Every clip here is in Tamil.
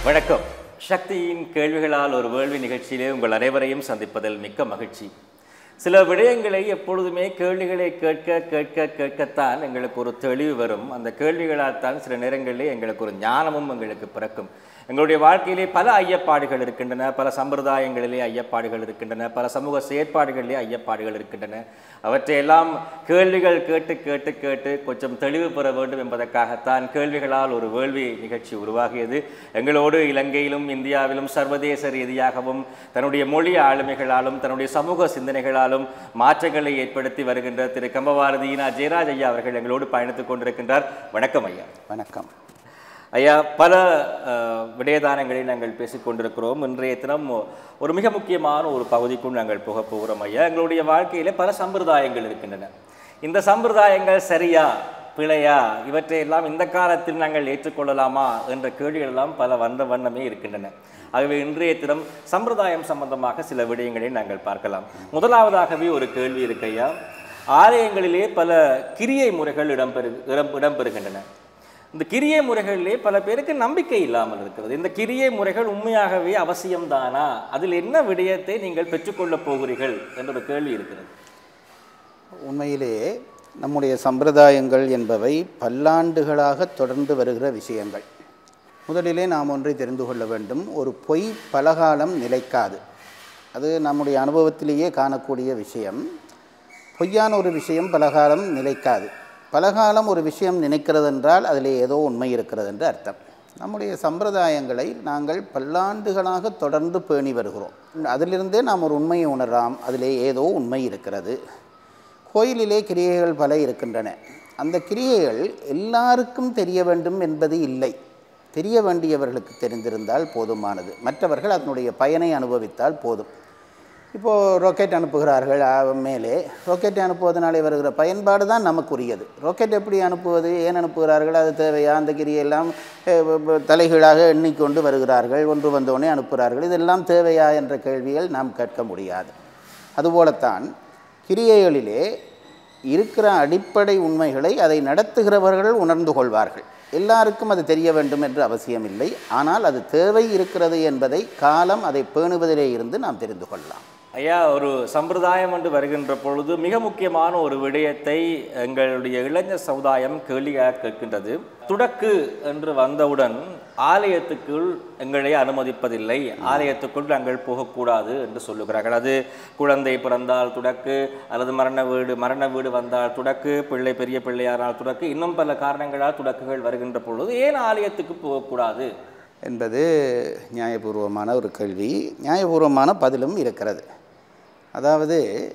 வணக்கம் சக்தியின் கேள்விகளால் ஒரு வேள்வி நிகழ்ச்சியிலே உங்கள் அனைவரையும் சந்திப்பதில் மிக்க மகிழ்ச்சி சில விடயங்களை எப்பொழுதுமே கேள்விகளை கேட்க கேட்க கேட்கத்தான் எங்களுக்கு ஒரு தெளிவு வரும் அந்த கேள்விகளால் தான் சில நேரங்களிலே எங்களுக்கு ஒரு ஞானமும் எங்களுக்கு பிறக்கும் எங்களுடைய வாழ்க்கையிலே பல ஐயப்பாடுகள் இருக்கின்றன பல சம்பிரதாயங்களிலே ஐயப்பாடுகள் இருக்கின்றன பல சமூக செயற்பாடுகளிலே ஐயப்பாடுகள் இருக்கின்றன அவற்றையெல்லாம் கேள்விகள் கேட்டு கேட்டு கேட்டு கொஞ்சம் தெளிவு பெற வேண்டும் என்பதற்காகத்தான் கேள்விகளால் ஒரு வேள்வி நிகழ்ச்சி உருவாகியது எங்களோடு இலங்கையிலும் இந்தியாவிலும் சர்வதேச ரீதியாகவும் தன்னுடைய மொழி ஆளுமைகளாலும் தன்னுடைய சமூக சிந்தனைகளாலும் மாற்றங்களை ஏற்படுத்தி வருகின்ற திரு கம்பபாரதியினா ஜெயராஜ் ஐயா அவர்கள் எங்களோடு பயணித்துக் கொண்டிருக்கின்றார் வணக்கம் ஐயா வணக்கம் ஐயா பல அஹ், விடயதானங்களில் நாங்கள் பேசிக் கொண்டிருக்கிறோம் இன்றைய தினம் ஒரு மிக முக்கியமான ஒரு பகுதிக்குள் நாங்கள் போக போகிறோம் ஐயா எங்களுடைய வாழ்க்கையிலே பல சம்பிரதாயங்கள் இருக்கின்றன இந்த சம்பிரதாயங்கள் சரியா பிழையா இவற்றை எல்லாம் இந்த காலத்தில் நாங்கள் ஏற்றுக்கொள்ளலாமா என்ற கேள்விகள் எல்லாம் பல வந்த வண்ணமே இருக்கின்றன ஆகவே இன்றைய தினம் சம்பிரதாயம் சம்பந்தமாக சில விடயங்களை நாங்கள் பார்க்கலாம் முதலாவதாகவே ஒரு கேள்வி இருக்கு ஐயா ஆலயங்களிலே பல கிரியை முறைகள் இடம்பெறு இடம் இடம்பெறுகின்றன இந்த கிரியை முறைகளிலே பல பேருக்கு நம்பிக்கை இல்லாமல் இருக்கிறது இந்த கிரியை முறைகள் உண்மையாகவே அவசியம்தானா அதில் என்ன விடயத்தை நீங்கள் பெற்றுக்கொள்ளப் போகிறீர்கள் என்ற ஒரு கேள்வி இருக்கிறது உண்மையிலேயே நம்முடைய சம்பிரதாயங்கள் என்பவை பல்லாண்டுகளாக தொடர்ந்து வருகிற விஷயங்கள் முதலிலே நாம் ஒன்றை தெரிந்து கொள்ள வேண்டும் ஒரு பொய் பலகாலம் நிலைக்காது அது நம்முடைய அனுபவத்திலேயே காணக்கூடிய விஷயம் பொய்யான ஒரு விஷயம் பலகாலம் நிலைக்காது பலகாலம் ஒரு விஷயம் நினைக்கிறது என்றால் அதில் ஏதோ உண்மை இருக்கிறது என்று அர்த்தம் நம்முடைய சம்பிரதாயங்களை நாங்கள் பல்லாண்டுகளாக தொடர்ந்து பேணி வருகிறோம் அதிலிருந்தே நாம் ஒரு உண்மையை உணரலாம் அதிலே ஏதோ உண்மை இருக்கிறது கோயிலிலே கிரியைகள் பல இருக்கின்றன அந்த கிரியைகள் எல்லாருக்கும் தெரிய வேண்டும் என்பது இல்லை தெரிய வேண்டியவர்களுக்கு தெரிந்திருந்தால் போதுமானது மற்றவர்கள் அதனுடைய பயனை அனுபவித்தால் போதும் இப்போது ராக்கெட் அனுப்புகிறார்கள் ஆ, மேலே ராக்கெட்டை அனுப்புவதனாலே வருகிற பயன்பாடு தான் நமக்குரியது ராக்கெட் எப்படி அனுப்புவது ஏன் அனுப்புகிறார்கள் அது தேவையா அந்த கிரியெல்லாம் அஹ், ப- ப- தலைகீழாக எண்ணிக்கொண்டு வருகிறார்கள் ஒன்று வந்தோடனே அனுப்புகிறார்கள் இதெல்லாம் தேவையா என்ற கேள்விகள் நாம் கேட்க முடியாது அதுபோலத்தான் கிரியைகளிலே இருக்கிற அடிப்படை உண்மைகளை அதை நடத்துகிறவர்கள் உணர்ந்து கொள்வார்கள் எல்லாருக்கும் அது தெரிய வேண்டும் என்று அவசியமில்லை ஆனால் அது தேவை இருக்கிறது என்பதை காலம் அதை பேணுவதிலே இருந்து நாம் தெரிந்து கொள்ளலாம் ஐயா ஒரு சம்பிரதாயம் என்று வருகின்ற பொழுது மிக முக்கியமான ஒரு விடயத்தை எங்களுடைய இளைஞர் சமுதாயம் கேள்வியாக கேட்கின்றது துடக்கு என்று வந்தவுடன் ஆலயத்துக்குள் எங்களை அனுமதிப்பதில்லை ஆலயத்துக்குள் நாங்கள் போகக்கூடாது என்று சொல்லுகிறார்கள் அது குழந்தை பிறந்தால் துடக்கு அல்லது மரண வீடு மரண வீடு வந்தால் துடக்கு பிள்ளை பெரிய பிள்ளையானால் துடக்கு இன்னும் பல காரணங்களால் துடக்குகள் வருகின்ற பொழுது ஏன் ஆலயத்துக்கு போகக்கூடாது என்பது நியாயபூர்வமான ஒரு கேள்வி நியாயபூர்வமான பதிலும் இருக்கிறது அதாவது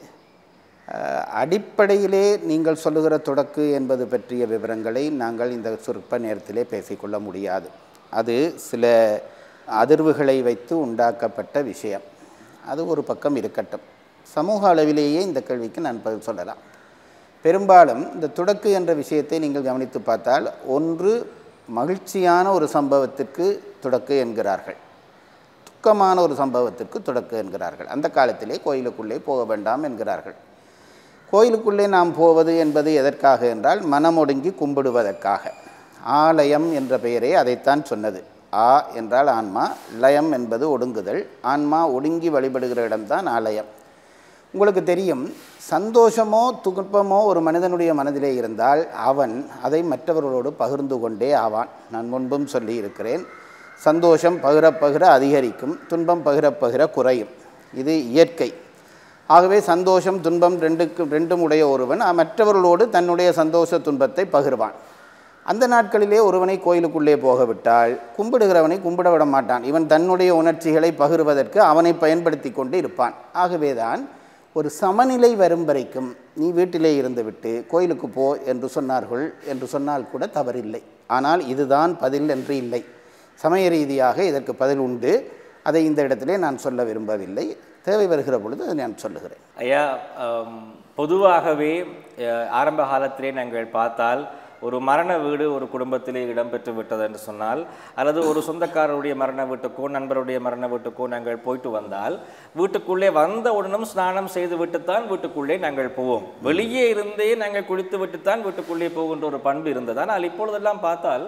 அஹ், அடிப்படையிலே நீங்கள் சொல்லுகிற தொடக்கு என்பது பற்றிய விவரங்களை நாங்கள் இந்த சொற்ப நேரத்திலே பேசிக்கொள்ள முடியாது அது சில அதிர்வுகளை வைத்து உண்டாக்கப்பட்ட விஷயம் அது ஒரு பக்கம் இருக்கட்டும் சமூக அளவிலேயே இந்த கேள்விக்கு நான் பதில் சொல்லலாம் பெரும்பாலும் இந்த துடக்கு என்ற விஷயத்தை நீங்கள் கவனித்து பார்த்தால் ஒன்று மகிழ்ச்சியான ஒரு சம்பவத்திற்கு துடக்கு என்கிறார்கள் துக்கமான ஒரு சம்பவத்திற்கு துடக்கு என்கிறார்கள் அந்த காலத்திலே கோயிலுக்குள்ளே போக வேண்டாம் என்கிறார்கள் கோயிலுக்குள்ளே நாம் போவது என்பது எதற்காக என்றால் மனமொடுங்கி கும்பிடுவதற்காக ஆலயம் என்ற பெயரே அதைத்தான் சொன்னது ஆ என்றால் ஆன்மா லயம் என்பது ஒடுங்குதல் ஆன்மா ஒடுங்கி வழிபடுகிற இடம்தான் ஆலயம் உங்களுக்கு தெரியும் சந்தோஷமோ துன்பமோ ஒரு மனிதனுடைய மனதிலே இருந்தால் அவன் அதை மற்றவர்களோடு பகிர்ந்து கொண்டே ஆவான் நான் முன்பும் சொல்லி இருக்கிறேன் சந்தோஷம் பகிர பகிர அதிகரிக்கும் துன்பம் பகிர பகிர குறையும் இது இயற்கை ஆகவே சந்தோஷம் துன்பம் ரெண்டுக்கு ரெண்டும் உடைய ஒருவன் அ- மற்றவர்களோடு தன்னுடைய சந்தோஷ துன்பத்தை பகிர்வான் அந்த நாட்களிலே ஒருவனை கோயிலுக்குள்ளே போகவிட்டால் கும்பிடுகிறவனை கும்பிட விட மாட்டான் இவன் தன்னுடைய உணர்ச்சிகளை பகிர்வதற்கு அவனை பயன்படுத்தி கொண்டு இருப்பான் ஆகவேதான் ஒரு சமநிலை வரும் வரைக்கும் நீ வீட்டிலே இருந்துவிட்டு கோயிலுக்கு போ என்று சொன்னார்கள் என்று சொன்னால் கூட தவறில்லை ஆனால் இதுதான் பதில் என்று இல்லை சமய ரீதியாக இதற்கு பதில் உண்டு அதை இந்த இடத்திலே நான் சொல்ல விரும்பவில்லை தேவை வருகிற பொழுது அதை நான் சொல்லுகிறேன் ஐயா ஆம், பொதுவாகவே அஹ், ஆரம்ப காலத்திலே நாங்கள் பார்த்தால் ஒரு மரண வீடு ஒரு குடும்பத்திலே இடம்பெற்று விட்டது என்று சொன்னால் அல்லது ஒரு சொந்தக்காரருடைய மரண வீட்டுக்கோ நண்பருடைய மரண வீட்டுக்கோ நாங்கள் போயிட்டு வந்தால் வீட்டுக்குள்ளே வந்த உடனும் ஸ்நானம் செய்து விட்டுத்தான் வீட்டுக்குள்ளே நாங்கள் போவோம் வெளியே இருந்தே நாங்கள் குளித்து விட்டுத்தான் வீட்டுக்குள்ளே போகின்ற ஒரு பண்பு இருந்தது ஆனால் இப்பொழுதெல்லாம் பார்த்தால்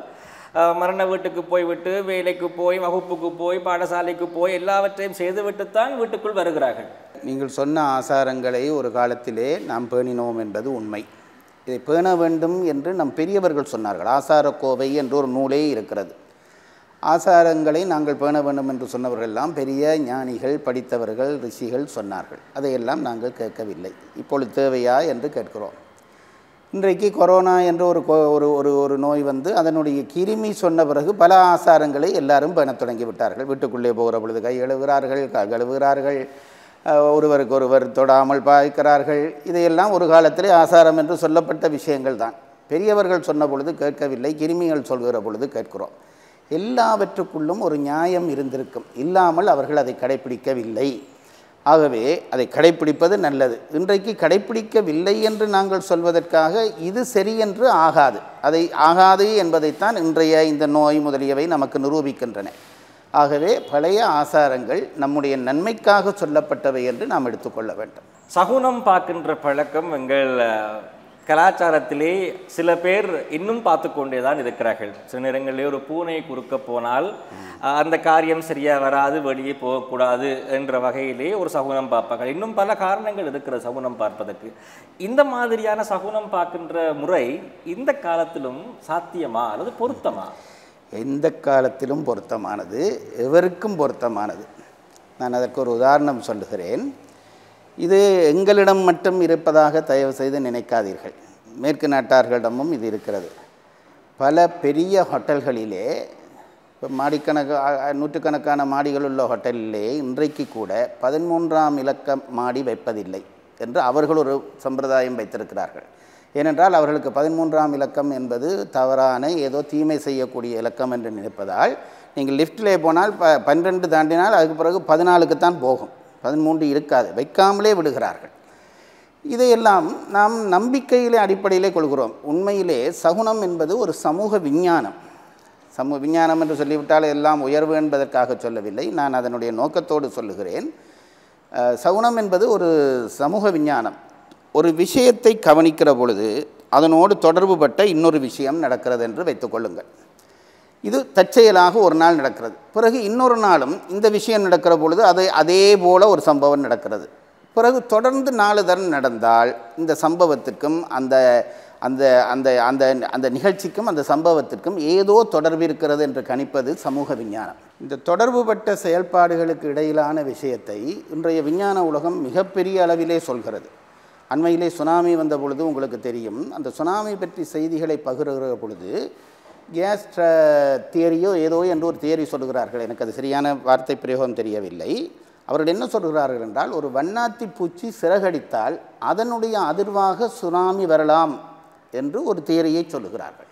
அஹ், மரண வீட்டுக்கு போய்விட்டு வேலைக்கு போய் வகுப்புக்கு போய் பாடசாலைக்கு போய் எல்லாவற்றையும் செய்துவிட்டுத்தான் வீட்டுக்குள் வருகிறார்கள் நீங்கள் சொன்ன ஆசாரங்களை ஒரு காலத்திலே நாம் பேணினோம் என்பது உண்மை இதை பேண வேண்டும் என்று நம் பெரியவர்கள் சொன்னார்கள் ஆசாரக்கோவை என்று ஒரு நூலே இருக்கிறது ஆசாரங்களை நாங்கள் பேண வேண்டும் என்று சொன்னவர்கள் எல்லாம் பெரிய ஞானிகள் படித்தவர்கள் ரிஷிகள் சொன்னார்கள் அதையெல்லாம் நாங்கள் கேட்கவில்லை இப்பொழுது தேவையா என்று கேட்கிறோம் இன்றைக்கு கொரோனா என்ற ஒரு கொ- ஒரு ஒரு ஒரு நோய் வந்து அதனுடைய கிருமி சொன்ன பிறகு பல ஆசாரங்களை எல்லாரும் பேணத் தொடங்கி விட்டார்கள் வீட்டுக்குள்ளே போகிற பொழுது கை கழுவுகிறார்கள் கால் கழுவுகிறார்கள் அஹ், ஒருவருக்கு ஒருவர் தொடாமல் பாய்க்கிறார்கள் இதையெல்லாம் ஒரு காலத்திலே ஆசாரம் என்று சொல்லப்பட்ட விஷயங்கள் தான் பெரியவர்கள் சொன்ன பொழுது கேட்கவில்லை கிருமிகள் சொல்கிற பொழுது கேட்கிறோம் எல்லாவற்றுக்குள்ளும் ஒரு நியாயம் இருந்திருக்கும் இல்லாமல் அவர்கள் அதை கடைப்பிடிக்கவில்லை ஆகவே அதை கடைப்பிடிப்பது நல்லது இன்றைக்கு கடைப்பிடிக்கவில்லை என்று நாங்கள் சொல்வதற்காக இது சரி என்று ஆகாது அதை ஆகாது என்பதைத்தான் இன்றைய இந்த நோய் முதலியவை நமக்கு நிரூபிக்கின்றன ஆகவே பழைய ஆசாரங்கள் நம்முடைய நன்மைக்காக சொல்லப்பட்டவை என்று நாம் எடுத்துக்கொள்ள வேண்டும் சகுனம் பார்க்கின்ற பழக்கம் எங்கள் அஹ், கலாச்சாரத்திலே சில பேர் இன்னும் பார்த்து கொண்டே தான் இருக்கிறார்கள் சில நேரங்களிலே ஒரு பூனை குறுக்க போனால் அஹ், அந்த காரியம் சரியா வராது வெளியே போகக்கூடாது என்ற வகையிலே ஒரு சகுனம் பார்ப்பார்கள் இன்னும் பல காரணங்கள் இருக்கிற சகுனம் பார்ப்பதற்கு இந்த மாதிரியான சகுனம் பார்க்கின்ற முறை இந்த காலத்திலும் சாத்தியமா அல்லது பொருத்தமா எந்த காலத்திலும் பொருத்தமானது எவருக்கும் பொருத்தமானது நான் அதற்கு ஒரு உதாரணம் சொல்லுகிறேன் இது எங்களிடம் மட்டும் இருப்பதாக தயவு செய்து நினைக்காதீர்கள் மேற்கு நாட்டார்களிடமும் இது இருக்கிறது பல பெரிய ஹோட்டல்களிலே இப்போ மாடிக்கணக்கு அ- அ- நூற்றுக்கணக்கான மாடிகள் உள்ள ஹோட்டலிலே இன்றைக்கு கூட பதிமூன்றாம் இலக்க மாடி வைப்பதில்லை என்று அவர்கள் ஒரு சம்பிரதாயம் வைத்திருக்கிறார்கள் ஏனென்றால் அவர்களுக்கு பதிமூன்றாம் இலக்கம் என்பது தவறான ஏதோ தீமை செய்யக்கூடிய இலக்கம் என்று நினைப்பதால் நீங்கள் லிஃப்ட்டிலே போனால் ப பன்னிரெண்டு தாண்டினால் அதுக்கு பிறகு பதினாலுக்கு தான் போகும் பதிமூன்று இருக்காது வைக்காமலே விடுகிறார்கள் இதையெல்லாம் நாம் நம்பிக்கையிலே அடிப்படையிலே கொள்கிறோம் உண்மையிலே சகுனம் என்பது ஒரு சமூக விஞ்ஞானம் சமூக விஞ்ஞானம் என்று சொல்லிவிட்டால் எல்லாம் உயர்வு என்பதற்காக சொல்லவில்லை நான் அதனுடைய நோக்கத்தோடு சொல்லுகிறேன் அஹ், சகுனம் என்பது ஒரு சமூக விஞ்ஞானம் ஒரு விஷயத்தை கவனிக்கிற பொழுது அதனோடு தொடர்புபட்ட இன்னொரு விஷயம் நடக்கிறது என்று வைத்துக்கொள்ளுங்கள் இது தற்செயலாக ஒரு நாள் நடக்கிறது பிறகு இன்னொரு நாளும் இந்த விஷயம் நடக்கிற பொழுது அது அதே போல ஒரு சம்பவம் நடக்கிறது பிறகு தொடர்ந்து நாலு தரம் நடந்தால் இந்த சம்பவத்துக்கும் அந்த அந்த அந்த அந்த அந்த நிகழ்ச்சிக்கும் அந்த சம்பவத்திற்கும் ஏதோ தொடர்பு இருக்கிறது என்று கணிப்பது சமூக விஞ்ஞானம் இந்த தொடர்புபட்ட செயல்பாடுகளுக்கு இடையிலான விஷயத்தை இன்றைய விஞ்ஞான உலகம் மிகப்பெரிய அளவிலே சொல்கிறது அண்மையிலே சுனாமி வந்த பொழுது உங்களுக்கு தெரியும் அந்த சுனாமி பற்றி செய்திகளை பகிர்கிற பொழுது கேஸ் தியரியோ ஏதோ என்று ஒரு தியரி சொல்கிறார்கள் எனக்கு அது சரியான வார்த்தை பிரயோகம் தெரியவில்லை அவர்கள் என்ன சொல்கிறார்கள் என்றால் ஒரு வண்ணாத்தி பூச்சி சிறகடித்தால் அதனுடைய அதிர்வாக சுனாமி வரலாம் என்று ஒரு தியரியை சொல்லுகிறார்கள்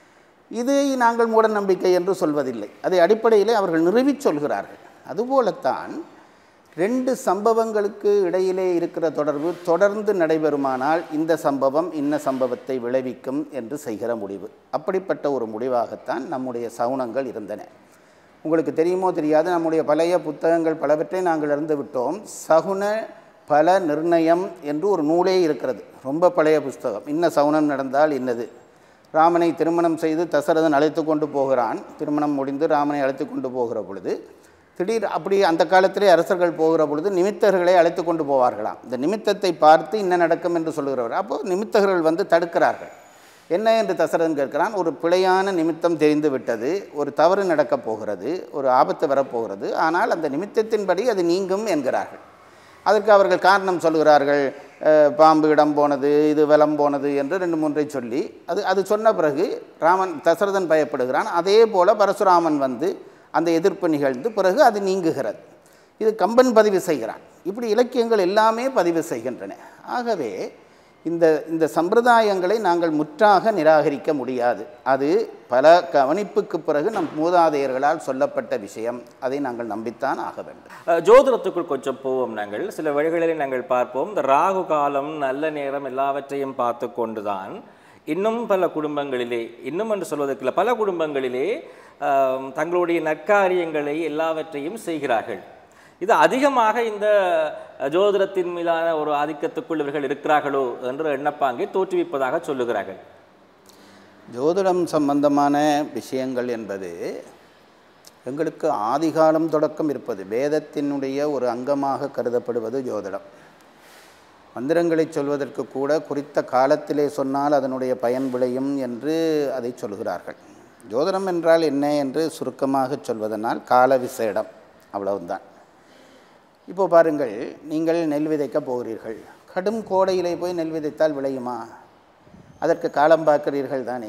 இதை நாங்கள் மூட நம்பிக்கை என்று சொல்வதில்லை அதை அடிப்படையிலே அவர்கள் நிறுவிச் சொல்கிறார்கள் அதுபோலத்தான் ரெண்டு சம்பவங்களுக்கு இடையிலே இருக்கிற தொடர்பு தொடர்ந்து நடைபெறுமானால் இந்த சம்பவம் இன்ன சம்பவத்தை விளைவிக்கும் என்று செய்கிற முடிவு அப்படிப்பட்ட ஒரு முடிவாகத்தான் நம்முடைய சகுனங்கள் இருந்தன உங்களுக்கு தெரியுமோ தெரியாது நம்முடைய பழைய புத்தகங்கள் பலவற்றை நாங்கள் இறந்து விட்டோம் சகுன பல நிர்ணயம் என்று ஒரு நூலே இருக்கிறது ரொம்ப பழைய புஸ்தகம் இன்ன சகுனம் நடந்தால் இன்னது ராமனை திருமணம் செய்து தசரதன் அழைத்து கொண்டு போகிறான் திருமணம் முடிந்து ராமனை அழைத்து கொண்டு போகிற பொழுது திடீர் அப்படி அந்த காலத்திலே அரசர்கள் போகிற பொழுது நிமித்தர்களை அழைத்து கொண்டு போவார்களாம் இந்த நிமித்தத்தை பார்த்து என்ன நடக்கும் என்று சொல்லுகிறவர் அப்போது நிமித்தர்கள் வந்து தடுக்கிறார்கள் என்ன என்று தசரதன் கேட்கிறான் ஒரு பிழையான நிமித்தம் தெரிந்து விட்டது ஒரு தவறு நடக்கப் போகிறது ஒரு ஆபத்து வரப்போகிறது ஆனால் அந்த நிமித்தத்தின்படி அது நீங்கும் என்கிறார்கள் அதற்கு அவர்கள் காரணம் சொல்கிறார்கள் அஹ், பாம்பு இடம் போனது இது வலம் போனது என்று ரெண்டு மூன்றை சொல்லி அது அது சொன்ன பிறகு ராமன் தசரதன் பயப்படுகிறான் அதே போல பரசுராமன் வந்து அந்த எதிர்ப்பு நிகழ்ந்து பிறகு அது நீங்குகிறது இது கம்பன் பதிவு செய்கிறான் இப்படி இலக்கியங்கள் எல்லாமே பதிவு செய்கின்றன ஆகவே இந்த இந்த சம்பிரதாயங்களை நாங்கள் முற்றாக நிராகரிக்க முடியாது அது பல கவனிப்புக்கு பிறகு நம் மூதாதையர்களால் சொல்லப்பட்ட விஷயம் அதை நாங்கள் நம்பித்தான் ஆக வேண்டும் அஹ், ஜோதிடத்துக்குள் கொஞ்சம் போவோம் நாங்கள் சில வழிகளில் நாங்கள் பார்ப்போம் இந்த ராகு காலம் நல்ல நேரம் எல்லாவற்றையும் பார்த்து கொண்டுதான் இன்னும் பல குடும்பங்களிலே இன்னும் என்று சொல்வதற்கு இல்லை, பல குடும்பங்களிலே ஆம், தங்களுடைய நற்காரியங்களை எல்லாவற்றையும் செய்கிறார்கள் இது அதிகமாக இந்த அஹ், ஜோதிடத்தின் மீதான ஒரு ஆதிக்கத்துக்குள் இவர்கள் இருக்கிறார்களோ என்ற எண்ணப்பாங்கை தோற்றுவிப்பதாக சொல்லுகிறார்கள் ஜோதிடம் சம்பந்தமான விஷயங்கள் என்பது எங்களுக்கு ஆதிகாலம் தொடக்கம் இருப்பது வேதத்தினுடைய ஒரு அங்கமாக கருதப்படுவது ஜோதிடம் மந்திரங்களை சொல்வதற்கு கூட குறித்த காலத்திலே சொன்னால் அதனுடைய பயன் விளையும் என்று அதை சொல்கிறார்கள் ஜோதிடம் என்றால் என்ன என்று சுருக்கமாக சொல்வதனால் கால விசேடம் அவ்வளவுதான் இப்போ பாருங்கள் நீங்கள் நெல் விதைக்க போகிறீர்கள் கடும் கோடையிலே போய் நெல் விதைத்தால் விளையுமா அதற்கு காலம் பார்க்கிறீர்கள் தானே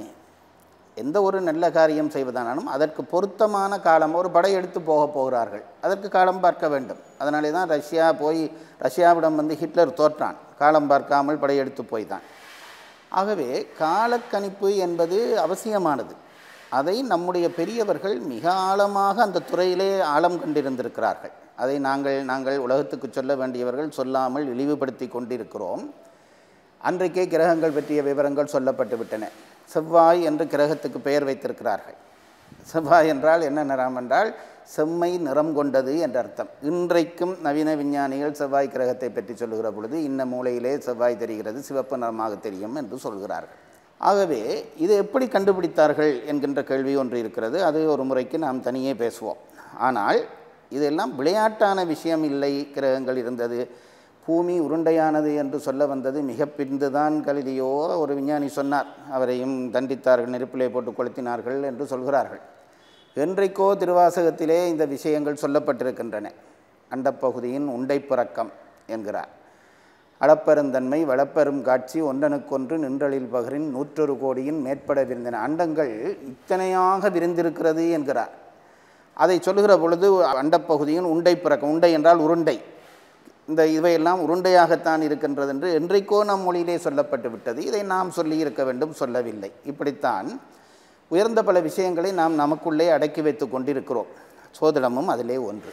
எந்த ஒரு நல்ல காரியம் செய்வதானாலும் அதற்கு பொருத்தமான காலம் ஒரு படையெடுத்து போக போகிறார்கள் அதற்கு காலம் பார்க்க வேண்டும் அதனாலே தான் ரஷ்யா போய் ரஷ்யாவிடம் வந்து ஹிட்லர் தோற்றான் காலம் பார்க்காமல் படையெடுத்து போய் தான் ஆகவே காலக்கணிப்பு என்பது அவசியமானது அதை நம்முடைய பெரியவர்கள் மிக ஆழமாக அந்த துறையிலே ஆழம் கண்டிருந்திருக்கிறார்கள் அதை நாங்கள் நாங்கள் உலகத்துக்கு சொல்ல வேண்டியவர்கள் சொல்லாமல் இழிவுபடுத்தி கொண்டிருக்கிறோம் அன்றைக்கே கிரகங்கள் பற்றிய விவரங்கள் சொல்லப்பட்டு விட்டன செவ்வாய் என்று கிரகத்துக்கு பெயர் வைத்திருக்கிறார்கள் செவ்வாய் என்றால் என்ன நிறம் என்றால் செம்மை நிறம் கொண்டது என்ற அர்த்தம் இன்றைக்கும் நவீன விஞ்ஞானிகள் செவ்வாய் கிரகத்தை பற்றி சொல்லுகிற பொழுது இன்ன மூலையிலே செவ்வாய் தெரிகிறது சிவப்பு நிறமாக தெரியும் என்று சொல்கிறார்கள் ஆகவே இதை எப்படி கண்டுபிடித்தார்கள் என்கின்ற கேள்வி ஒன்று இருக்கிறது அது ஒரு முறைக்கு நாம் தனியே பேசுவோம் ஆனால் இதெல்லாம் விளையாட்டான விஷயம் இல்லை கிரகங்கள் இருந்தது பூமி உருண்டையானது என்று சொல்ல வந்தது மிக பிந்துதான் கலிலியோ ஒரு விஞ்ஞானி சொன்னார் அவரையும் தண்டித்தார்கள் நெருப்பிலே போட்டு கொளுத்தினார்கள் என்று சொல்கிறார்கள் என்றைக்கோ திருவாசகத்திலே இந்த விஷயங்கள் சொல்லப்பட்டிருக்கின்றன அண்டப்பகுதியின் உண்டை பிறக்கம் என்கிறார் அளப்பெருந்தன்மை வளப்பெரும் காட்சி ஒன்றனுக்கொன்று நின்றலில் பகரின் நூற்றொரு கோடியின் மேற்பட விருந்தின அண்டங்கள் இத்தனையாக விரிந்திருக்கிறது என்கிறார் அதை சொல்லுகிற பொழுது அண்டப்பகுதியின் உண்டை பிறக்கம் உண்டை என்றால் உருண்டை இந்த இவையெல்லாம் உருண்டையாகத்தான் இருக்கின்றது என்று என்றைக்கோ நம் மொழியிலே சொல்லப்பட்டு விட்டது இதை நாம் சொல்லி இருக்க வேண்டும் சொல்லவில்லை இப்படித்தான் உயர்ந்த பல விஷயங்களை நாம் நமக்குள்ளே அடக்கி வைத்து கொண்டிருக்கிறோம் சோதிடமும் அதிலே ஒன்று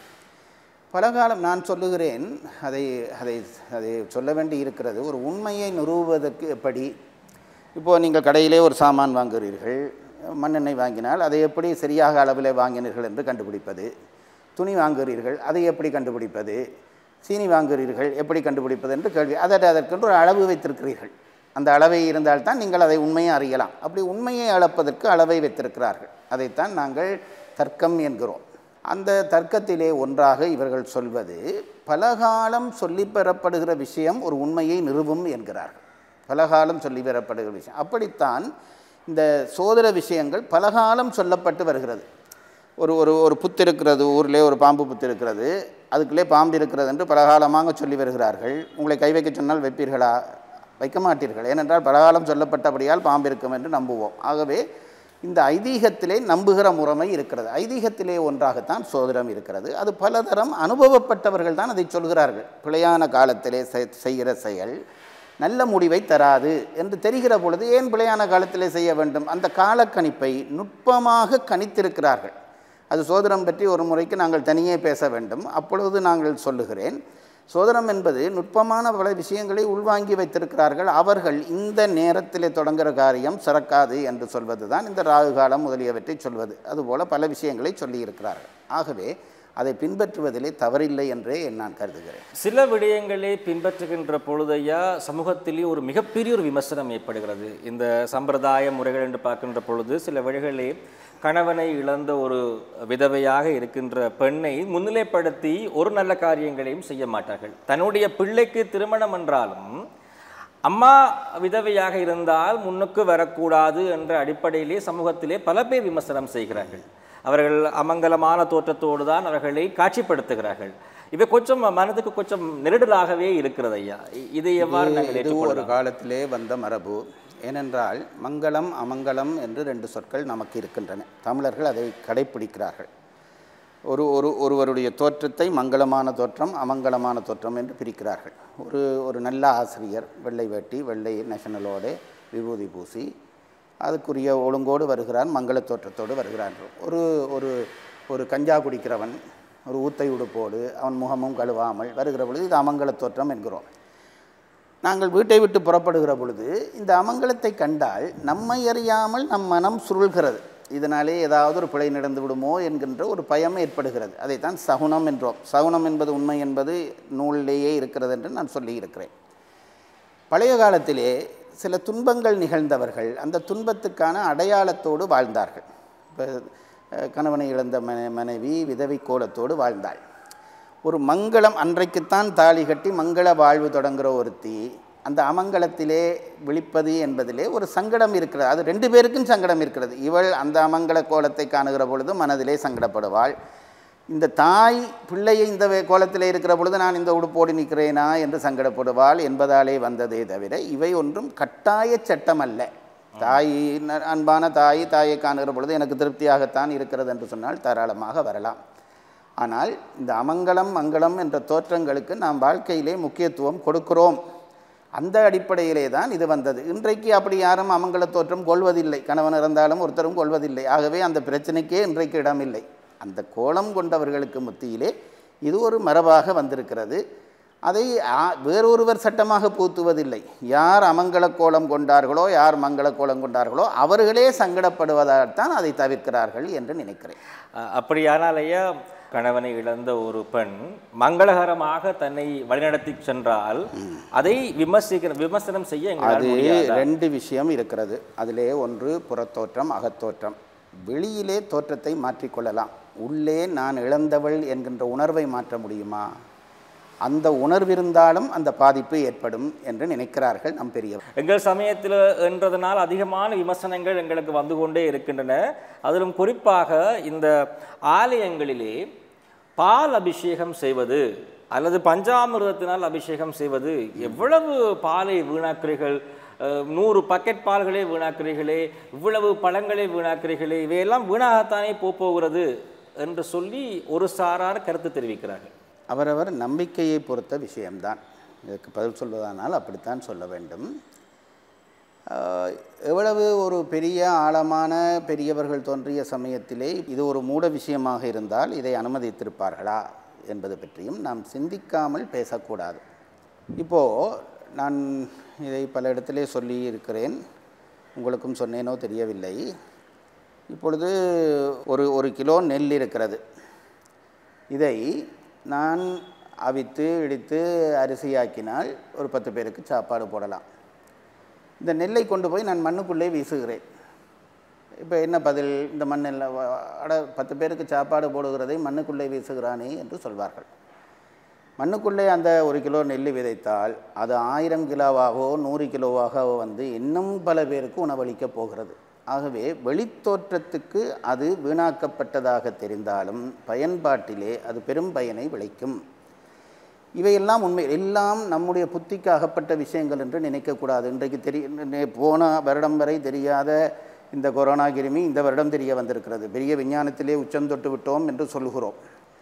பலகாலம் நான் சொல்லுகிறேன் அதை அதை அதை சொல்ல வேண்டி இருக்கிறது ஒரு உண்மையை நிறுவுவதற்கு எப்படி இப்போது நீங்கள் கடையிலே ஒரு சாமான் வாங்குகிறீர்கள் மண்ணெண்ணெய் வாங்கினால் அதை எப்படி சரியாக அளவில் வாங்கினீர்கள் என்று கண்டுபிடிப்பது துணி வாங்குகிறீர்கள் அதை எப்படி கண்டுபிடிப்பது சீனி வாங்குகிறீர்கள் எப்படி கண்டுபிடிப்பது என்று கேள்வி அதற்கு அதற்கென்று ஒரு அளவு வைத்திருக்கிறீர்கள் அந்த அளவை இருந்தால்தான் நீங்கள் அதை உண்மையை அறியலாம் அப்படி உண்மையை அளப்பதற்கு அளவை வைத்திருக்கிறார்கள் அதைத்தான் நாங்கள் தர்க்கம் என்கிறோம் அந்த தர்க்கத்திலே ஒன்றாக இவர்கள் சொல்வது பலகாலம் சொல்லி பெறப்படுகிற விஷயம் ஒரு உண்மையை நிறுவும் என்கிறார்கள் பலகாலம் சொல்லி பெறப்படுகிற விஷயம் அப்படித்தான் இந்த சோதர விஷயங்கள் பலகாலம் சொல்லப்பட்டு வருகிறது ஒரு ஒரு ஒரு புத்து இருக்கிறது ஊரிலே ஒரு பாம்பு புத்து இருக்கிறது அதுக்குள்ளே பாம்பு இருக்கிறது என்று பலகாலமாக சொல்லி வருகிறார்கள் உங்களை கை வைக்க சொன்னால் வைப்பீர்களா வைக்க மாட்டீர்கள் ஏனென்றால் பலகாலம் சொல்லப்பட்டபடியால் பாம்பு இருக்கும் என்று நம்புவோம் ஆகவே இந்த ஐதீகத்திலே நம்புகிற முறைமை இருக்கிறது ஐதீகத்திலே ஒன்றாகத்தான் சோதிடம் இருக்கிறது அது பலதரம் அனுபவப்பட்டவர்கள் தான் அதை சொல்கிறார்கள் பிழையான காலத்திலே செய்- செய்கிற செயல் நல்ல முடிவை தராது என்று தெரிகிற பொழுது ஏன் பிழையான காலத்திலே செய்ய வேண்டும் அந்த காலக்கணிப்பை நுட்பமாக கணித்திருக்கிறார்கள் அது சோதனம் பற்றி ஒரு முறைக்கு நாங்கள் தனியே பேச வேண்டும் அப்பொழுது நாங்கள் சொல்லுகிறேன் சோதனம் என்பது நுட்பமான பல விஷயங்களை உள்வாங்கி வைத்திருக்கிறார்கள் அவர்கள் இந்த நேரத்திலே தொடங்குகிற காரியம் சிறக்காது என்று சொல்வது தான் இந்த ராகு காலம் முதலியவற்றை சொல்வது அதுபோல பல விஷயங்களை சொல்லியிருக்கிறார்கள் ஆகவே அதை பின்பற்றுவதிலே தவறில்லை என்றே நான் கருதுகிறேன் சில விடயங்களை பின்பற்றுகின்ற பொழுதையா சமூகத்திலே ஒரு மிகப்பெரிய ஒரு விமர்சனம் ஏற்படுகிறது இந்த சம்பிரதாய முறைகள் என்று பார்க்கின்ற பொழுது சில வழிகளே கணவனை இழந்த ஒரு விதவையாக இருக்கின்ற பெண்ணை முன்னிலைப்படுத்தி ஒரு நல்ல காரியங்களையும் செய்ய மாட்டார்கள் தன்னுடைய பிள்ளைக்கு திருமணம் என்றாலும் அம்மா விதவையாக இருந்தால் முன்னுக்கு வரக்கூடாது என்ற அடிப்படையிலே சமூகத்திலே பல பேர் விமர்சனம் செய்கிறார்கள் அவர்கள் அமங்கலமான தோற்றத்தோடு தான் அவர்களை காட்சிப்படுத்துகிறார்கள் இவை கொஞ்சம் மனதுக்கு கொஞ்சம் நெருடலாகவே இருக்கிறது ஐயா இ- இதை எவ்வாறு நாங்கள் இது ஒரு ஏற்றுக்கொள்ளலாம் காலத்திலே வந்த மரபு ஏனென்றால் மங்களம் அமங்கலம் என்று ரெண்டு சொற்கள் நமக்கு இருக்கின்றன தமிழர்கள் அதை கடைப்பிடிக்கிறார்கள் ஒரு ஒரு ஒருவருடைய தோற்றத்தை மங்களமான தோற்றம் அமங்கலமான தோற்றம் என்று பிரிக்கிறார்கள் ஒரு ஒரு நல்ல ஆசிரியர் வெள்ளை வேட்டி வெள்ளை நேஷனலோடு விபூதி பூசி அதுக்குரிய ஒழுங்கோடு வருகிறான் மங்கள தோற்றத்தோடு வருகிறான் ஒரு ஒரு ஒரு கஞ்சா குடிக்கிறவன் ஒரு ஊத்தை உடுப்போடு அவன் முகமும் கழுவாமல் வருகிற பொழுது இது அமங்கல தோற்றம் என்கிறோம் நாங்கள் வீட்டை விட்டு புறப்படுகிற பொழுது இந்த அமங்கலத்தை கண்டால் நம்மை அறியாமல் நம் மனம் சுருள்கிறது இதனாலே ஏதாவது ஒரு பிழை நடந்து விடுமோ என்கின்ற ஒரு பயம் ஏற்படுகிறது அதைத்தான் சகுனம் என்றோம் சகுனம் என்பது உண்மை என்பது நூலிலேயே இருக்கிறது என்று நான் சொல்லியிருக்கிறேன் பழைய காலத்திலே சில துன்பங்கள் நிகழ்ந்தவர்கள் அந்த துன்பத்துக்கான அடையாளத்தோடு வாழ்ந்தார்கள் இப்போ அஹ், கணவனை இழந்த மன மனைவி விதவை கோலத்தோடு வாழ்ந்தாள் ஒரு மங்களம் அன்றைக்குத்தான் தாலி கட்டி மங்கள வாழ்வு தொடங்குகிற ஒருத்தி அந்த அமங்கலத்திலே விழிப்பது என்பதிலே ஒரு சங்கடம் இருக்கிறது அது ரெண்டு பேருக்கும் சங்கடம் இருக்கிறது இவள் அந்த அமங்கல கோலத்தை காணுகிற பொழுது மனதிலே சங்கடப்படுவாள் இந்த தாய் பிள்ளையை இந்த வே- கோலத்திலே இருக்கிற பொழுது நான் இந்த உடுப்போடு நிற்கிறேனா என்று சங்கடப்படுவாள் என்பதாலே வந்ததே தவிர இவை ஒன்றும் கட்டாய சட்டம் அல்ல தாய் ந- அன்பான தாய் தாயை காணுகிற பொழுது எனக்கு திருப்தியாகத்தான் இருக்கிறது என்று சொன்னால் தாராளமாக வரலாம் ஆனால் இந்த அமங்கலம் மங்களம் என்ற தோற்றங்களுக்கு நாம் வாழ்க்கையிலே முக்கியத்துவம் கொடுக்கிறோம் அந்த அடிப்படையிலே தான் இது வந்தது இன்றைக்கு அப்படி யாரும் அமங்கல தோற்றம் கொள்வதில்லை கணவன் இறந்தாலும் ஒருத்தரும் கொள்வதில்லை ஆகவே அந்த பிரச்சனைக்கே இன்றைக்கு இடமில்லை அந்த கோலம் கொண்டவர்களுக்கு மத்தியிலே இது ஒரு மரபாக வந்திருக்கிறது அதை ஆ- வேறொருவர் சட்டமாக பூத்துவதில்லை யார் அமங்கல கோலம் கொண்டார்களோ யார் மங்கள கோலம் கொண்டார்களோ அவர்களே சங்கடப்படுவதால் தான் அதை தவிர்க்கிறார்கள் என்று நினைக்கிறேன் அஹ் அப்படியானால் ஐயா கணவனை இழந்த ஒரு பெண் மங்களகரமாக தன்னை வழிநடத்தி சென்றால் அதை விமர்சிக்கிற விமர்சனம் செய்ய எங்களால் அது முடியாது ரெண்டு விஷயம் இருக்கிறது அதிலே ஒன்று புறத்தோற்றம் அகத்தோற்றம் வெளியிலே தோற்றத்தை மாற்றிக்கொள்ளலாம் உள்ளே நான் இழந்தவள் என்கின்ற உணர்வை மாற்ற முடியுமா அந்த உணர்விருந்தாலும் அந்த பாதிப்பு ஏற்படும் என்று நினைக்கிறார்கள் நம் பெரியவர் எங்கள் சமயத்தில் என்றதனால் அதிகமான விமர்சனங்கள் எங்களுக்கு வந்து கொண்டே இருக்கின்றன அதிலும் குறிப்பாக இந்த ஆலயங்களிலே பால் அபிஷேகம் செய்வது அல்லது பஞ்சாமிர்தத்தினால் அபிஷேகம் செய்வது எவ்வளவு பாலை வீணாக்குறீர்கள் அஹ், நூறு பக்கெட் பால்களே வீணாக்குறீர்களே இவ்வளவு பழங்களே வீணாக்குறீர்களே இவையெல்லாம் வீணாகத்தானே போப் போகிறது என்று சொல்லி ஒரு சாரார் கருத்து தெரிவிக்கிறார்கள் அவரவர் நம்பிக்கையை பொறுத்த விஷயம்தான் இதற்கு பதில் சொல்வதானால் அப்படித்தான் சொல்ல வேண்டும் ஆஹ், எவ்வளவு ஒரு பெரிய ஆழமான பெரியவர்கள் தோன்றிய சமயத்திலே இது ஒரு மூட விஷயமாக இருந்தால் இதை அனுமதித்திருப்பார்களா என்பது பற்றியும் நாம் சிந்திக்காமல் பேசக்கூடாது இப்போது நான் இதை பல இடத்திலே சொல்லி இருக்கிறேன் உங்களுக்கும் சொன்னேனோ தெரியவில்லை இப்பொழுது ஒரு ஒரு கிலோ நெல் இருக்கிறது இதை நான் அவித்து இடித்து அரிசியாக்கினால் ஒரு பத்து பேருக்கு சாப்பாடு போடலாம் இந்த நெல்லை கொண்டு போய் நான் மண்ணுக்குள்ளே வீசுகிறேன் இப்போ என்ன பதில் இந்த மண்ணில் அட பத்து பேருக்கு சாப்பாடு போடுகிறதை மண்ணுக்குள்ளே வீசுகிறானே என்று சொல்வார்கள் மண்ணுக்குள்ளே அந்த ஒரு கிலோ நெல் விதைத்தால் அது ஆயிரம் கிலோவாகவோ நூறு கிலோவாகவோ வந்து இன்னும் பல பேருக்கு உணவளிக்கப் போகிறது ஆகவே வெளித்தோற்றத்துக்கு அது வீணாக்கப்பட்டதாக தெரிந்தாலும் பயன்பாட்டிலே அது பெரும் பயனை விளைக்கும் இவையெல்லாம் உண்மை எல்லாம் நம்முடைய புத்திக்கு அகப்பட்ட விஷயங்கள் என்று நினைக்கக்கூடாது இன்றைக்கு தெரிய நே- போன வருடம் வரை தெரியாத இந்த கொரோனா கிருமி இந்த வருடம் தெரிய வந்திருக்கிறது பெரிய விஞ்ஞானத்திலே உச்சந்தொட்டு விட்டோம் என்று சொல்லுகிறோம்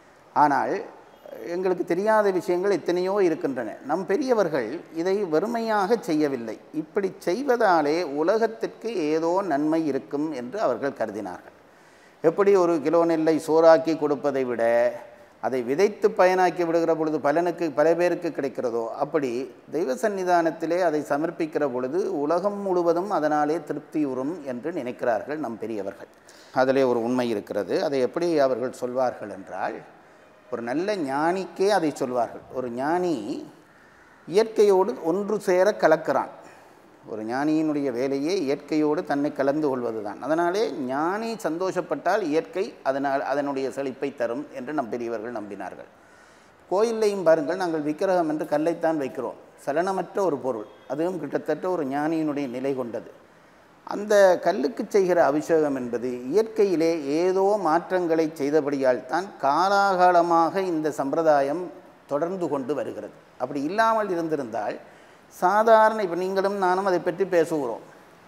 ஆனால் எங்களுக்கு தெரியாத விஷயங்கள் எத்தனையோ இருக்கின்றன நம் பெரியவர்கள் இதை வெறுமையாக செய்யவில்லை இப்படி செய்வதாலே உலகத்திற்கு ஏதோ நன்மை இருக்கும் என்று அவர்கள் கருதினார்கள் எப்படி ஒரு கிலோ நெல்லை சோறாக்கி கொடுப்பதை விட அதை விதைத்து பயனாக்கி விடுகிற பொழுது பலனுக்கு பல பேருக்கு கிடைக்கிறதோ அப்படி தெய்வ சன்னிதானத்திலே அதை சமர்ப்பிக்கிற பொழுது உலகம் முழுவதும் அதனாலே திருப்தியுறும் என்று நினைக்கிறார்கள் நம் பெரியவர்கள் அதிலே ஒரு உண்மை இருக்கிறது அதை எப்படி அவர்கள் சொல்வார்கள் என்றால் ஒரு நல்ல ஞானிக்கே அதை சொல்வார்கள் ஒரு ஞானி இயற்கையோடு ஒன்று சேர கலக்கிறான் ஒரு ஞானியினுடைய வேலையே இயற்கையோடு தன்னை கலந்து கொள்வது தான் அதனாலே ஞானி சந்தோஷப்பட்டால் இயற்கை அதனால் அதனுடைய செழிப்பை தரும் என்று நம் பெரியவர்கள் நம்பினார்கள் கோயில்லையும் பாருங்கள் நாங்கள் விக்கிரகம் என்று கல்லைத்தான் வைக்கிறோம் சலனமற்ற ஒரு பொருள் அதுவும் கிட்டத்தட்ட ஒரு ஞானியினுடைய நிலை கொண்டது அந்த கல்லுக்கு செய்கிற அபிஷேகம் என்பது இயற்கையிலே ஏதோ மாற்றங்களை செய்தபடியால் தான் காலாகாலமாக இந்த சம்பிரதாயம் தொடர்ந்து கொண்டு வருகிறது அப்படி இல்லாமல் இருந்திருந்தால் சாதாரண இப்போ நீங்களும் நானும் அதை பற்றி பேசுகிறோம்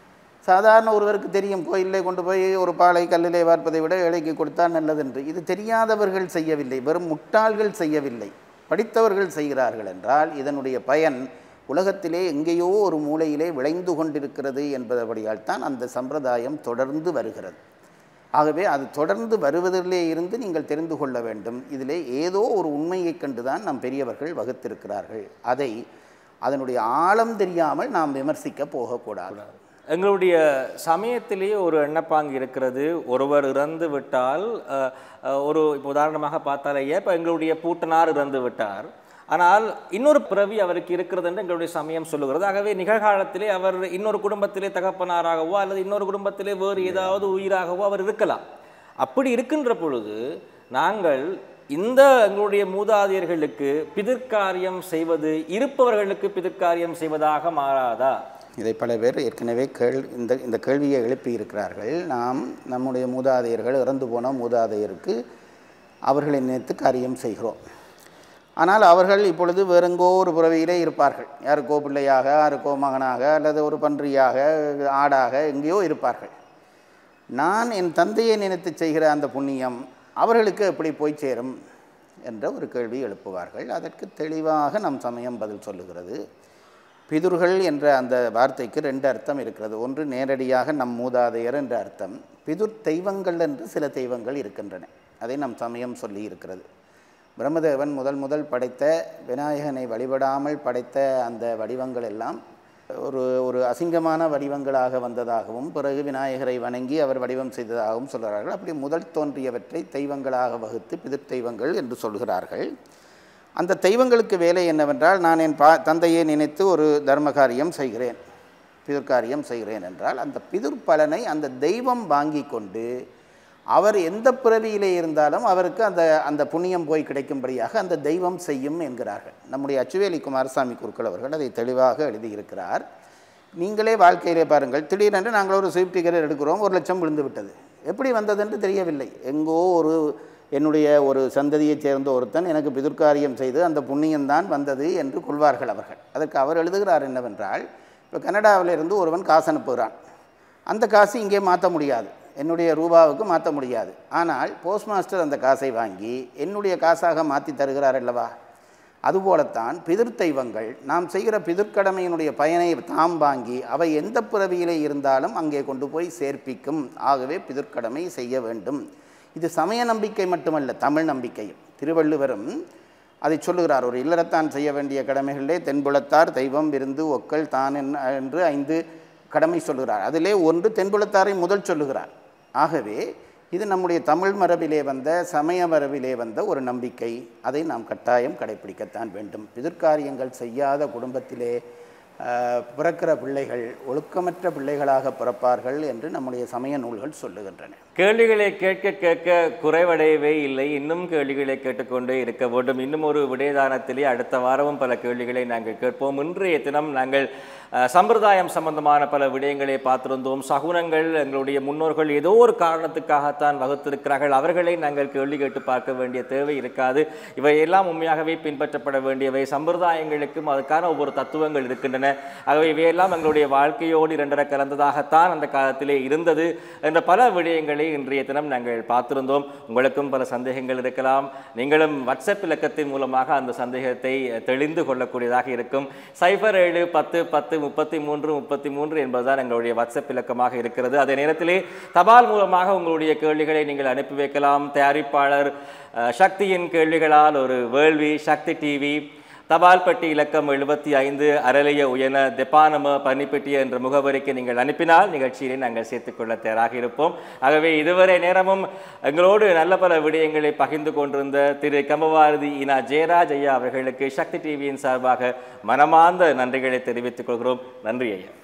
சாதாரண ஒருவருக்கு தெரியும் கோயிலே கொண்டு போய் ஒரு பாலை கல்லிலே வார்ப்பதை விட ஏழைக்கு கொடுத்தால் நல்லதென்று இது தெரியாதவர்கள் செய்யவில்லை வெறும் முட்டாள்கள் செய்யவில்லை படித்தவர்கள் செய்கிறார்கள் என்றால் இதனுடைய பயன் உலகத்திலே எங்கேயோ ஒரு மூலையிலே விளைந்து கொண்டிருக்கிறது என்பதபடியால் தான் அந்த சம்பிரதாயம் தொடர்ந்து வருகிறது ஆகவே அது தொடர்ந்து வருவதிலே இருந்து நீங்கள் தெரிந்து கொள்ள வேண்டும் இதிலே ஏதோ ஒரு உண்மையைக் கண்டுதான் நம் பெரியவர்கள் வகுத்திருக்கிறார்கள் அதை அதனுடைய ஆழம் தெரியாமல் நாம் விமர்சிக்க போகக்கூடாது எங்களுடைய சமயத்திலேயே ஒரு எண்ணப்பாங்கு இருக்கிறது ஒருவர் இறந்து விட்டால் அஹ், அஹ், ஒரு இப்போ உதாரணமாக பார்த்தாலேயே இப்போ எங்களுடைய பூட்டனார் இறந்து விட்டார் ஆனால் இன்னொரு பிறவி அவருக்கு இருக்கிறது என்று எங்களுடைய சமயம் சொல்லுகிறது ஆகவே நிகழ்காலத்திலே அவர் இன்னொரு குடும்பத்திலே தகப்பனாராகவோ அல்லது இன்னொரு குடும்பத்திலே வேறு ஏதாவது உயிராகவோ அவர் இருக்கலாம் அப்படி இருக்கின்ற பொழுது நாங்கள் இந்த எங்களுடைய மூதாதையர்களுக்கு பிதிர்காரியம் செய்வது இருப்பவர்களுக்கு பிதிர்காரியம் செய்வதாக மாறாதா இதை பல பேர் ஏற்கனவே கேள் இந்த இந்த கேள்வியை எழுப்பி இருக்கிறார்கள் நாம் நம்முடைய மூதாதையர்கள் இறந்து போன மூதாதையருக்கு அவர்களை நினைத்து காரியம் செய்கிறோம் ஆனால் அவர்கள் இப்பொழுது வேறெங்கோ ஒரு புறவியிலே இருப்பார்கள் யாருக்கோ பிள்ளையாக யாருக்கோ மகனாக அல்லது ஒரு பன்றியாக ஆடாக எங்கேயோ இருப்பார்கள் நான் என் தந்தையை நினைத்து செய்கிற அந்த புண்ணியம் அவர்களுக்கு எப்படி போய் சேரும் என்ற ஒரு கேள்வி எழுப்புவார்கள் அதற்கு தெளிவாக நம் சமயம் பதில் சொல்லுகிறது பிதுர்கள் என்ற அந்த வார்த்தைக்கு ரெண்டு அர்த்தம் இருக்கிறது ஒன்று நேரடியாக நம் மூதாதையர் என்ற அர்த்தம் பிதுர் தெய்வங்கள் என்று சில தெய்வங்கள் இருக்கின்றன அதை நம் சமயம் சொல்லி இருக்கிறது பிரம்மதேவன் முதல் முதல் படைத்த விநாயகனை வழிபடாமல் படைத்த அந்த வடிவங்கள் எல்லாம் ஒரு ஒரு அசிங்கமான வடிவங்களாக வந்ததாகவும் பிறகு விநாயகரை வணங்கி அவர் வடிவம் செய்ததாகவும் சொல்கிறார்கள் அப்படி முதல் தோன்றியவற்றை தெய்வங்களாக வகுத்து பிதிர் தெய்வங்கள் என்று சொல்கிறார்கள் அந்த தெய்வங்களுக்கு வேலை என்னவென்றால் நான் என் பா தந்தையை நினைத்து ஒரு தர்ம காரியம் செய்கிறேன் பிதிர்காரியம் செய்கிறேன் என்றால் அந்த பிதிர் பலனை அந்த தெய்வம் வாங்கி கொண்டு அவர் எந்த பிறவியிலே இருந்தாலும் அவருக்கு அந்த அந்த புண்ணியம் போய் கிடைக்கும்படியாக அந்த தெய்வம் செய்யும் என்கிறார்கள் நம்முடைய அச்சுவேலி குமாரசாமி குருக்கள் அவர்கள் அதை தெளிவாக எழுதியிருக்கிறார் நீங்களே வாழ்க்கையிலே பாருங்கள் திடீரென்று நாங்கள் ஒரு ஸ்விஃப்ட் டிக்கெட் எடுக்கிறோம் ஒரு லட்சம் விழுந்து விட்டது எப்படி வந்ததென்று தெரியவில்லை எங்கோ ஒரு என்னுடைய ஒரு சந்ததியைச் சேர்ந்த ஒருத்தன் எனக்கு பிதுர்காரியம் செய்து அந்த புண்ணியம்தான் வந்தது என்று கொள்வார்கள் அவர்கள் அதற்கு அவர் எழுதுகிறார் என்னவென்றால் இப்போ கனடாவிலிருந்து ஒருவன் காசு அனுப்புகிறான் அந்த காசு இங்கே மாற்ற முடியாது என்னுடைய ரூபாவுக்கு மாற்ற முடியாது ஆனால் போஸ்ட் மாஸ்டர் அந்த காசை வாங்கி என்னுடைய காசாக மாற்றி தருகிறார் அல்லவா அதுபோலத்தான் பிதிர் தெய்வங்கள் நாம் செய்கிற பிதிர்க்கடமையினுடைய பயனை தாம் வாங்கி அவை எந்த பிறவியிலே இருந்தாலும் அங்கே கொண்டு போய் சேர்ப்பிக்கும் ஆகவே பிதிர்க்கடமை செய்ய வேண்டும் இது சமய நம்பிக்கை மட்டுமல்ல தமிழ் நம்பிக்கையும் திருவள்ளுவரும் அதை சொல்லுகிறார் ஒரு இல்லறத்தான் செய்ய வேண்டிய கடமைகளிலே தென்புலத்தார் தெய்வம் விருந்து ஒக்கல் தான் என்ன- என்று ஐந்து கடமை சொல்லுகிறார் அதிலே ஒன்று தென்புலத்தாரை முதல் சொல்லுகிறார் ஆகவே இது நம்முடைய தமிழ் மரபிலே வந்த சமய மரபிலே வந்த ஒரு நம்பிக்கை அதை நாம் கட்டாயம் கடைப்பிடிக்கத்தான் வேண்டும் பிதிர்காரியங்கள் செய்யாத குடும்பத்திலே ஆஹ், பிறக்கிற பிள்ளைகள் ஒழுக்கமற்ற பிள்ளைகளாக பிறப்பார்கள் என்று நம்முடைய சமய நூல்கள் சொல்லுகின்றன கேள்விகளை கேட்க கேட்க குறைவடையவே இல்லை இன்னும் கேள்விகளை கேட்டுக்கொண்டே இருக்க வேண்டும் இன்னும் ஒரு விடயதானத்திலே அடுத்த வாரமும் பல கேள்விகளை நாங்கள் கேட்போம் இன்றைய தினம் நாங்கள் அஹ், சம்பிரதாயம் சம்பந்தமான பல விடயங்களை பார்த்திருந்தோம் சகுனங்கள் எங்களுடைய முன்னோர்கள் ஏதோ ஒரு காரணத்துக்காகத்தான் வகுத்திருக்கிறார்கள் அவர்களை நாங்கள் கேள்வி கேட்டு பார்க்க வேண்டிய தேவை இருக்காது இவையெல்லாம் உண்மையாகவே பின்பற்றப்பட வேண்டியவை சம்பிரதாயங்களுக்கும் அதுக்கான ஒவ்வொரு தத்துவங்கள் இருக்கின்றன ஆகவே இவையெல்லாம் எங்களுடைய வாழ்க்கையோடு இரண்டரை கலந்ததாகத்தான் அந்த காலத்திலே இருந்தது என்ற பல விடயங்களை இன்றைய தினம் நாங்கள் பார்த்திருந்தோம் உங்களுக்கும் பல சந்தேகங்கள் இருக்கலாம் நீங்களும் வாட்ஸ்அப் இலக்கத்தின் மூலமாக அந்த சந்தேகத்தை தெளிந்து கொள்ளக்கூடியதாக இருக்கும் சைபர் ஏழு பத்து பத்து முப்பத்தி மூன்று முப்பத்தி மூன்று என்பதுதான் எங்களுடைய வாட்ஸ்அப் இலக்கமாக இருக்கிறது அதே நேரத்திலே தபால் மூலமாக உங்களுடைய கேள்விகளை நீங்கள் அனுப்பி வைக்கலாம் தயாரிப்பாளர் அஹ், சக்தியின் கேள்விகளால் ஒரு வேள்வி சக்தி டிவி தபால் பெட்டி இலக்கம் எழுபத்தி ஐந்து அரளிய உயன தெப்பானம பன்னிப்பெட்டி என்ற முகவரிக்கு நீங்கள் அனுப்பினால் நிகழ்ச்சியிலே நாங்கள் சேர்த்துக்கொள்ள தயாராக இருப்போம் ஆகவே இதுவரை நேரமும் எங்களோடு நல்ல பல விடயங்களை பகிர்ந்து கொண்டிருந்த திரு கமவாரதி இனா ஜெயராஜ் ஐயா அவர்களுக்கு சக்தி டிவியின் சார்பாக மனமார்ந்த நன்றிகளை தெரிவித்துக் கொள்கிறோம் நன்றி ஐயா